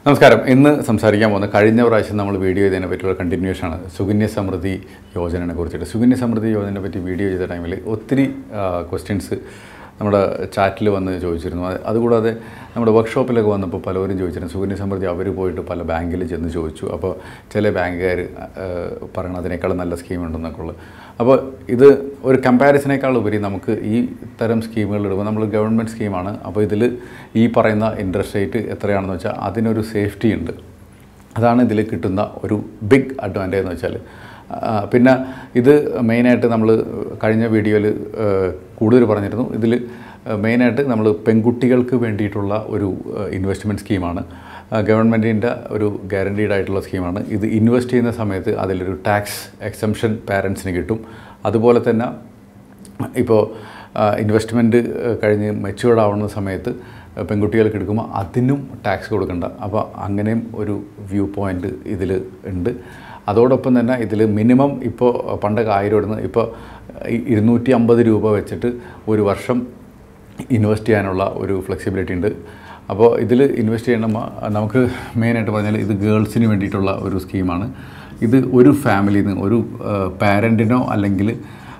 നമസ്കാരം ഇന്ന് സംസാരിക്കാൻ പോകുന്ന കഴിഞ്ഞ പ്രാവശ്യം നമ്മൾ വീഡിയോ ചെയ്തതിനെ പറ്റിയുള്ള കണ്ടിന്യൂഷനാണ് സുകന്യ സമൃദ്ധി യോജനയെ കുറിച്ചിട്ട് സുകന്യ സമൃദ്ധി യോജനയെ പറ്റി വീഡിയോ ചെയ്ത ടൈമിൽ ഒത്തിരി ക്വസ്റ്റ്യൻസ് നമ്മുടെ ചാറ്റിൽ വന്ന് ചോദിച്ചിരുന്നു അത് അതുകൂടാതെ നമ്മുടെ വർക്ക്ഷോപ്പിലൊക്കെ വന്നപ്പോൾ പലവരും ചോദിച്ചിരുന്നു സുകന്യ സമൃദ്ധി അവർ പോയിട്ട് പല ബാങ്കിൽ ചെന്ന് ചോദിച്ചു അപ്പോൾ ചില ബാങ്കുകാർ പറയണം അതിനേക്കാളും നല്ല സ്കീം ഉണ്ടെന്നൊക്കെ ഉള്ളത് അപ്പോൾ ഇത് ഒരു കമ്പാരിസനേക്കാൾ ഉപരി നമുക്ക് ഈ തരം സ്കീമുകൾ ഇടുമ്പോൾ നമ്മൾ ഗവൺമെൻറ് സ്കീമാണ് അപ്പോൾ ഇതിൽ ഈ പറയുന്ന ഇൻട്രസ്റ്റ് റേറ്റ് എത്രയാണെന്ന് വെച്ചാൽ അതിനൊരു സേഫ്റ്റി ഉണ്ട് അതാണ് ഇതിൽ കിട്ടുന്ന ഒരു ബിഗ് അഡ്വാൻറ്റേജ് എന്ന് വെച്ചാൽ ആ, പിന്നെ ഇത് മെയിനായിട്ട് നമ്മൾ കഴിഞ്ഞ വീഡിയോയിൽ കൂടുതൽ പറഞ്ഞിരുന്നു ഇതിൽ മെയിനായിട്ട് നമ്മൾ പെൺകുട്ടികൾക്ക് വേണ്ടിയിട്ടുള്ള ഒരു ഇൻവെസ്റ്റ്മെൻറ്റ് സ്കീമാണ് ഗവൺമെൻറ്റിൻ്റെ ഒരു ഗ്യാരണ്ടീഡ് ആയിട്ടുള്ള സ്കീമാണ് ഇത് ഇൻവെസ്റ്റ് ചെയ്യുന്ന സമയത്ത് അതിലൊരു ടാക്സ് എക്സംഷൻ പാരൻസിന് കിട്ടും അതുപോലെ തന്നെ ഇപ്പോൾ ഇൻവെസ്റ്റ്മെൻറ്റ് കഴിഞ്ഞ് മെച്യൂർഡ് ആവുന്ന സമയത്ത് പെൺകുട്ടികൾക്ക് എടുക്കുമ്പോൾ അതിനും ടാക്സ് കൊടുക്കണ്ട അപ്പോൾ അങ്ങനെയും ഒരു വ്യൂ പോയിൻ്റ് ഇതിൽ ഉണ്ട് അതോടൊപ്പം തന്നെ ഇതിൽ മിനിമം ഇപ്പോൾ പണ്ടൊക്കെ ആയിരം ഇടുന്നത് ഇപ്പോൾ ഇരുന്നൂറ്റി അമ്പത് രൂപ വെച്ചിട്ട് ഒരു വർഷം ഇൻവെസ്റ്റ് ചെയ്യാനുള്ള ഒരു ഫ്ലെക്സിബിലിറ്റി ഉണ്ട് അപ്പോൾ ഇതിൽ ഇൻവെസ്റ്റ് ചെയ്യണം നമുക്ക് മെയിനായിട്ട് പറഞ്ഞാൽ ഇത് ഗേൾസിന് വേണ്ടിയിട്ടുള്ള ഒരു സ്കീമാണ് ഇത് ഒരു ഫാമിലിയിൽ നിന്ന് ഒരു പാരൻറ്റിനോ അല്ലെങ്കിൽ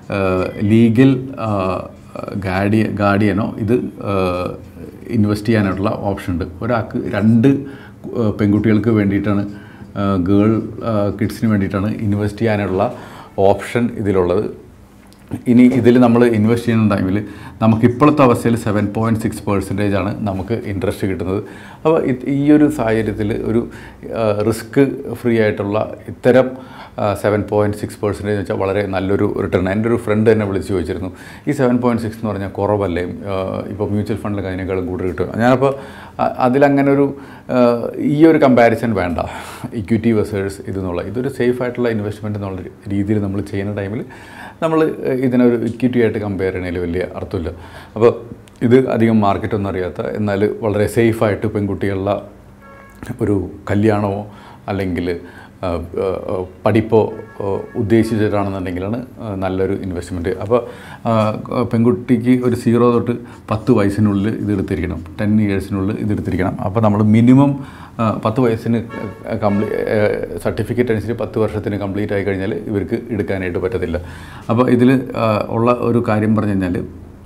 ലീഗൽ ഗാഡിയ ഗാർഡിയനോ ഇത് ഇൻവെസ്റ്റ് ചെയ്യാനായിട്ടുള്ള ഓപ്ഷൻ ഉണ്ട് ഒരാൾക്ക് രണ്ട് ഏഹ്, പെൺകുട്ടികൾക്ക് വേണ്ടിയിട്ടാണ് ഗേൾ കിഡ്സിന് വേണ്ടിയിട്ടാണ് ഇൻവെസ്റ്റ് ചെയ്യാനുള്ള ഓപ്ഷൻ ഇതിലുള്ളത് ഇനി ഇതിൽ നമ്മൾ ഇൻവെസ്റ്റ് ചെയ്യുന്ന ടൈമിൽ നമുക്ക് ഇപ്പോഴത്തെ അവസ്ഥയിൽ സെവൻ പോയിൻറ്റ് സിക്സ് പെർസെൻറ്റേജ് ആണ് നമുക്ക് ഇൻട്രസ്റ്റ് കിട്ടുന്നത് അപ്പോൾ ഇത് ഈ ഒരു സാഹചര്യത്തിൽ ഒരു റിസ്ക് ഫ്രീ ആയിട്ടുള്ള ഇത്തരം സെവൻ പോയിൻറ്റ് സിക്സ് പെർസെൻറ്റേജ് വെച്ചാൽ വളരെ നല്ലൊരു റിട്ടേൺ എൻ്റെ ഒരു ഫ്രണ്ട് എന്നെ വിളിച്ച് ചോദിച്ചിരുന്നു ഈ സെവൻ പോയിൻറ്റ് സിക്സ് എന്ന് പറഞ്ഞാൽ കുറവല്ലേ ഇപ്പോൾ മ്യൂച്വൽ ഫണ്ടിലൊക്കെ അതിനേക്കാളും കൂടുതൽ കിട്ടും ഞാനപ്പോൾ അ- അതിലങ്ങനെ ഒരു ആ, ഈ ഒരു കമ്പാരിസൺ വേണ്ട ഇക്വിറ്റി വെസേഴ്സ് ഇതെന്നുള്ള ഇതൊരു സേഫ് ആയിട്ടുള്ള ഇൻവെസ്റ്റ്മെൻറ്റ് എന്നുള്ള രീതിയിൽ നമ്മൾ ചെയ്യുന്ന ടൈമിൽ നമ്മൾ ഇതിനൊരു ഇക്വിറ്റി ആയിട്ട് കമ്പയർ ചെയ്യണതിൽ വലിയ അർത്ഥമില്ല അപ്പോൾ ഇത് അധികം മാർക്കറ്റൊന്നും അറിയാത്ത എന്നാൽ വളരെ സേഫായിട്ട് പെൺകുട്ടികളുടെ ഒരു കല്യാണമോ അല്ലെങ്കിൽ ആ, ആ, പഠിപ്പോ ആ, ഉദ്ദേശിച്ചിട്ടാണെന്നുണ്ടെങ്കിലാണ് ആ, നല്ലൊരു ഇൻവെസ്റ്റ്മെൻറ്റ് അപ്പോൾ ആ, പെൺകുട്ടിക്ക് ഒരു സീറോ തൊട്ട് പത്ത് വയസ്സിനുള്ളിൽ ഇത് എടുത്തിരിക്കണം ടെൻ ഇയേഴ്സിനുള്ളിൽ ഇത് എടുത്തിരിക്കണം അപ്പോൾ നമ്മൾ മിനിമം പത്ത് വയസ്സിന് കംപ്ലീ സർട്ടിഫിക്കറ്റ് അനുസരിച്ച് പത്ത് വർഷത്തിന് കംപ്ലീറ്റ് ആയി കഴിഞ്ഞാൽ ഇവർക്ക് എടുക്കാനായിട്ട് പറ്റത്തില്ല അപ്പോൾ ഇതിൽ ഉള്ള ഒരു കാര്യം പറഞ്ഞു കഴിഞ്ഞാൽ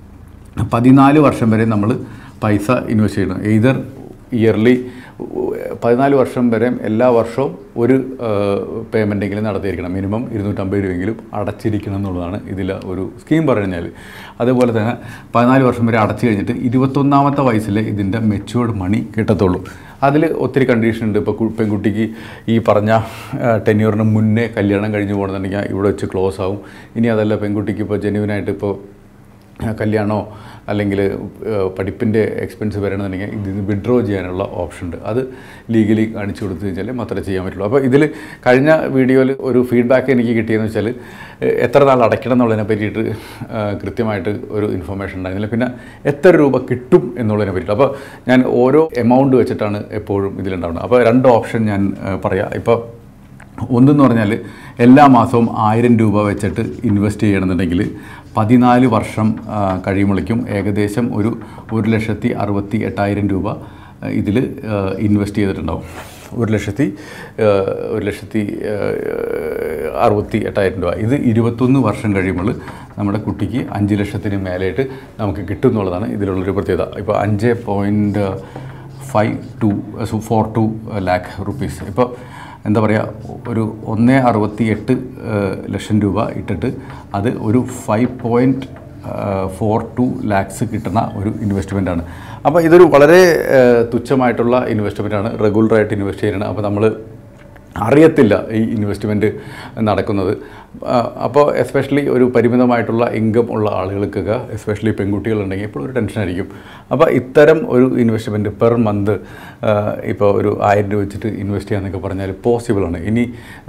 പതിനാല് വർഷം വരെ നമ്മൾ പൈസ ഇൻവെസ്റ്റ് ചെയ്യണം എയ്തർ ഇയർലി പതിനാല് വർഷം വരെ എല്ലാ വർഷവും ഒരു പേയ്മെൻറ്റെങ്കിലും നടത്തിയിരിക്കണം മിനിമം ഇരുന്നൂറ്റമ്പത് രൂപയെങ്കിലും അടച്ചിരിക്കണം എന്നുള്ളതാണ് ഇതിൽ ഒരു സ്കീം പറഞ്ഞാൽ അതുപോലെ തന്നെ പതിനാല് വർഷം വരെ അടച്ചു കഴിഞ്ഞിട്ട് ഇരുപത്തൊന്നാമത്തെ വയസ്സിൽ ഇതിൻ്റെ മെച്ചുവേർഡ് മണി കിട്ടത്തുള്ളൂ അതിൽ ഒത്തിരി കണ്ടീഷൻ ഉണ്ട് ഇപ്പോൾ കു- പെൺകുട്ടിക്ക് ഈ പറഞ്ഞ ടെന്യൂറിന് മുന്നേ കല്യാണം കഴിഞ്ഞ് പോകണമെന്നുണ്ടെങ്കിൽ ഇവിടെ വെച്ച് ക്ലോസ് ആവും ഇനി അതല്ല പെൺകുട്ടിക്ക് ഇപ്പോൾ ജെന്യൂനായിട്ട് ഇപ്പോൾ കല്യാണമോ അല്ലെങ്കിൽ പഠിപ്പിൻ്റെ എക്സ്പെൻസ് വരണമെന്നുണ്ടെങ്കിൽ ഇതിന് വിഡ്രോ ചെയ്യാനുള്ള ഓപ്ഷൻ ഉണ്ട് അത് ലീഗലി കാണിച്ചു കൊടുത്തു കഴിഞ്ഞാൽ മാത്രമേ ചെയ്യാൻ പറ്റുള്ളൂ അപ്പോൾ ഇതിൽ കഴിഞ്ഞ വീഡിയോയിൽ ഒരു ഫീഡ്ബാക്ക് എനിക്ക് കിട്ടിയെന്ന് വെച്ചാൽ ഏഹ്, എത്ര നാൾ അടയ്ക്കണം എന്നുള്ളതിനെ പറ്റിയിട്ട് ഏഹ്, കൃത്യമായിട്ട് ഒരു ഇൻഫർമേഷൻ ഉണ്ടായിരുന്നില്ല പിന്നെ എത്ര രൂപ കിട്ടും എന്നുള്ളതിനെ പറ്റിയിട്ട് അപ്പോൾ ഞാൻ ഓരോ എമൗണ്ട് വെച്ചിട്ടാണ് എപ്പോഴും ഇതിലുണ്ടാവുന്നത് അപ്പോൾ രണ്ട് ഓപ്ഷൻ ഞാൻ ഏഹ്, പറയാം ഇപ്പോൾ ഒന്നെന്ന് പറഞ്ഞാൽ എല്ലാ മാസവും ആയിരം രൂപ വെച്ചിട്ട് ഇൻവെസ്റ്റ് ചെയ്യണമെന്നുണ്ടെങ്കിൽ പതിനാല് വർഷം ആ, കഴിയുമ്പോഴേക്കും ഏകദേശം ഒരു ഒരു ലക്ഷത്തി അറുപത്തി എട്ടായിരം രൂപ ഇതിൽ ഇൻവെസ്റ്റ് ചെയ്തിട്ടുണ്ടാവും ഒരു ലക്ഷത്തി ആ, ഒരു ലക്ഷത്തി ആ, അറുപത്തി എട്ടായിരം രൂപ ഇത് ഇരുപത്തൊന്ന് വർഷം കഴിയുമ്പോൾ നമ്മുടെ കുട്ടിക്ക് അഞ്ച് ലക്ഷത്തിന് മേലായിട്ട് നമുക്ക് കിട്ടും എന്നുള്ളതാണ് ഇതിലുള്ളൊരു പ്രത്യേകത ഇപ്പോൾ അഞ്ച് point five two four two lakh rupees ഇപ്പോൾ എന്താ പറയുക ഒരു ഒന്ന് അറുപത്തി എട്ട് ലക്ഷം രൂപ ഇട്ടിട്ട് അത് ഒരു five point four two lakhs കിട്ടുന്ന ഒരു ഇൻവെസ്റ്റ്മെൻറ്റാണ് അപ്പോൾ ഇതൊരു വളരെ ഏഹ്, തുച്ഛമായിട്ടുള്ള ഇൻവെസ്റ്റ്മെൻറ്റാണ് റെഗുലറായിട്ട് ഇൻവെസ്റ്റ് ചെയ്യണം അപ്പോൾ നമ്മൾ അറിയത്തില്ല ഈ ഇൻവെസ്റ്റ്മെൻറ്റ് നടക്കുന്നത് ആ, അപ്പോൾ എസ്പെഷ്യലി ഒരു പരിമിതമായിട്ടുള്ള ഇൻകം ഉള്ള ആളുകൾക്കൊക്കെ എസ്പെഷ്യലി പെൺകുട്ടികളുണ്ടെങ്കിൽ ഇപ്പോൾ ഒരു ടെൻഷനായിരിക്കും അപ്പോൾ ഇത്തരം ഒരു ഇൻവെസ്റ്റ്മെൻറ്റ് പെർ മന്ത് ഇപ്പോൾ ഒരു ആയിരം രൂപ വെച്ചിട്ട് ഇൻവെസ്റ്റ് ചെയ്യാന്നൊക്കെ പറഞ്ഞാൽ പോസിബിളാണ് ഇനി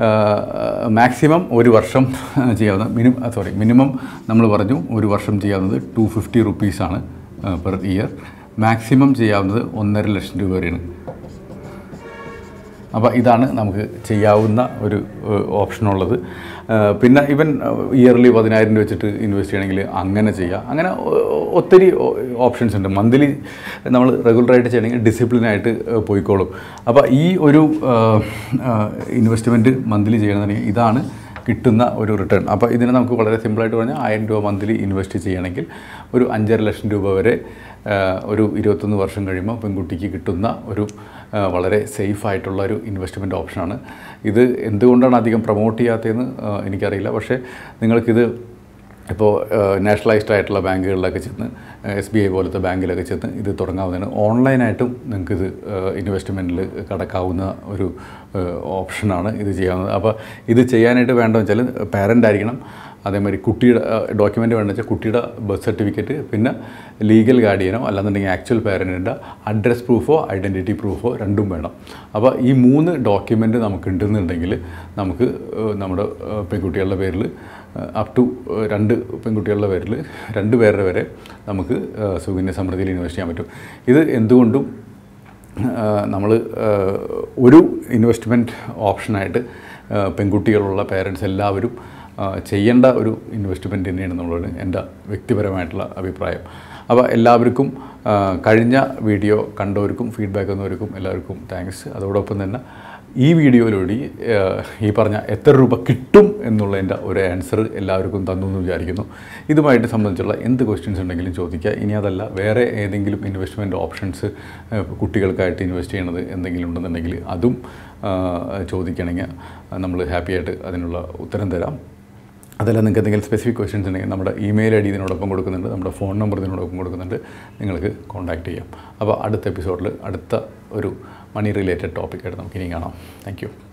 മാക്സിമം ഒരു വർഷം ചെയ്യാവുന്ന മിനിമം സോറി മിനിമം നമ്മൾ പറഞ്ഞു ഒരു വർഷം ചെയ്യാവുന്നത് ടു ഫിഫ്റ്റി റുപ്പീസാണ് പെർ ഇയർ മാക്സിമം ചെയ്യാവുന്നത് ഒന്നര ലക്ഷം രൂപ വരെയാണ് അപ്പോൾ ഇതാണ് നമുക്ക് ചെയ്യാവുന്ന ഒരു ഓപ്ഷനുള്ളത് പിന്നെ ഇവൻ ഇയർലി പതിനായിരം രൂപ വെച്ചിട്ട് ഇൻവെസ്റ്റ് ചെയ്യണമെങ്കിൽ അങ്ങനെ ചെയ്യാം അങ്ങനെ ഒ- ഒത്തിരി ഓപ്ഷൻസ് ഉണ്ട് മന്ത്ലി നമ്മൾ റെഗുലറായിട്ട് ചെയ്യണമെങ്കിൽ ഡിസിപ്ലിനായിട്ട് പോയിക്കോളും അപ്പോൾ ഈ ഒരു ഇൻവെസ്റ്റ്മെൻറ്റ് മന്ത്ലി ചെയ്യണമെന്നുണ്ടെങ്കിൽ ഇതാണ് കിട്ടുന്ന ഒരു റിട്ടേൺ അപ്പോൾ ഇതിനെ നമുക്ക് വളരെ സിമ്പിളായിട്ട് പറഞ്ഞാൽ ആയിരം രൂപ മന്ത്ലി ഇൻവെസ്റ്റ് ചെയ്യണമെങ്കിൽ ഒരു അഞ്ചര ലക്ഷം രൂപ വരെ ആ, ഒരു ഇരുപത്തൊന്ന് വർഷം കഴിയുമ്പോൾ പെൺകുട്ടിക്ക് കിട്ടുന്ന ഒരു ആ, വളരെ സേഫ് ആയിട്ടുള്ള ഒരു ഇൻവെസ്റ്റ്മെൻറ്റ് ഓപ്ഷനാണ് ഇത് എന്തുകൊണ്ടാണ് അധികം പ്രൊമോട്ട് ചെയ്യാത്തതെന്ന് ആ, എനിക്കറിയില്ല പക്ഷേ നിങ്ങൾക്കിത് ഇപ്പോൾ നാഷണലൈസ്ഡ് ആയിട്ടുള്ള ബാങ്കുകളിലൊക്കെ ചെന്ന് എസ് ബി ഐ പോലത്തെ ബാങ്കിലൊക്കെ ചെന്ന് ഇത് തുടങ്ങാവുന്നതാണ് ഓൺലൈനായിട്ടും നിങ്ങൾക്കിത് ഇൻവെസ്റ്റ്മെൻറ്റിൽ കടക്കാവുന്ന ഒരു ഏഹ്, ഓപ്ഷനാണ് ഇത് ചെയ്യാവുന്നത് അപ്പോൾ ഇത് ചെയ്യാനായിട്ട് വേണ്ടതെന്ന് വെച്ചാൽ പാരൻ്റ് ആയിരിക്കണം അതേമാതിരി കുട്ടിയുടെ ഡോക്യുമെൻ്റ് വേണമെന്ന് വെച്ചാൽ കുട്ടിയുടെ ബർത്ത് സർട്ടിഫിക്കറ്റ് പിന്നെ ലീഗൽ ഗാർഡിയനോ അല്ലാന്നുണ്ടെങ്കിൽ ആക്ച്വൽ പാരൻറ്റിൻ്റെ അഡ്രസ് പ്രൂഫോ ഐഡൻറ്റിറ്റി പ്രൂഫോ രണ്ടും വേണം അപ്പോൾ ഈ മൂന്ന് ഡോക്യുമെൻ്റ് നമുക്ക് ഉണ്ടെന്നുണ്ടെങ്കിൽ നമുക്ക് ഏഹ്, നമ്മുടെ ഏഹ്, പെൺകുട്ടികളുടെ പേരിൽ അപ് ടു രണ്ട് പെൺകുട്ടികളുടെ പേരിൽ രണ്ട് പേരുടെ വരെ നമുക്ക് ഏഹ്, സുകന്യ സമൃദ്ധിയിൽ ഇൻവെസ്റ്റ് ചെയ്യാൻ പറ്റും ഇത് എന്തുകൊണ്ടും നമ്മൾ ഒരു ഇൻവെസ്റ്റ്മെൻറ്റ് ഓപ്ഷനായിട്ട് ഏഹ്, പെൺകുട്ടികളുള്ള പേരൻസ് എല്ലാവരും ആ, ചെയ്യേണ്ട ഒരു ഇൻവെസ്റ്റ്മെൻറ്റ് തന്നെയാണ് എന്നുള്ളത് എൻ്റെ വ്യക്തിപരമായിട്ടുള്ള അഭിപ്രായം അപ്പോൾ എല്ലാവർക്കും ആ, കഴിഞ്ഞ വീഡിയോ കണ്ടവർക്കും ഫീഡ്ബാക്ക് തന്നവർക്കും എല്ലാവർക്കും താങ്ക്സ് അതോടൊപ്പം തന്നെ ഈ വീഡിയോയിലൂടെ ആ, ഈ പറഞ്ഞ എത്ര രൂപ കിട്ടും എന്നുള്ളതിൻ്റെ ഒരു ആൻസർ എല്ലാവർക്കും തന്നു എന്ന് വിചാരിക്കുന്നു ഇതുമായിട്ട് സംബന്ധിച്ചുള്ള എന്ത് ക്വസ്റ്റ്യൻസ് ഉണ്ടെങ്കിലും ചോദിക്കുക ഇനി അതല്ല വേറെ ഏതെങ്കിലും ഇൻവെസ്റ്റ്മെൻറ്റ് ഓപ്ഷൻസ് കുട്ടികൾക്കായിട്ട് ഇൻവെസ്റ്റ് ചെയ്യണത് എന്തെങ്കിലും ഉണ്ടെന്നുണ്ടെങ്കിൽ അതും ആ, ചോദിക്കണമെങ്കിൽ നമ്മൾ ഹാപ്പി ആയിട്ട് അതിനുള്ള ഉത്തരം തരാം അതല്ല നിങ്ങൾക്ക് എന്തെങ്കിലും സ്പെസിഫിക് ക്വസ്റ്റ്യൻസ് ഉണ്ടെങ്കിൽ നമ്മുടെ ഇമെയിൽ ഐ ഡി ഇതിനോടൊപ്പം കൊടുക്കുന്നുണ്ട് നമ്മുടെ ഫോൺ നമ്പർ ഇതിനോടൊപ്പം കൊടുക്കുന്നുണ്ട് നിങ്ങൾക്ക് കോൺടാക്റ്റ് ചെയ്യാം അപ്പോൾ അടുത്ത എപ്പിസോഡിൽ അടുത്ത ഒരു മണി റിലേറ്റഡ് ടോപ്പിക്കായിട്ട് നമുക്ക് ഇനി കാണാം താങ്ക് യു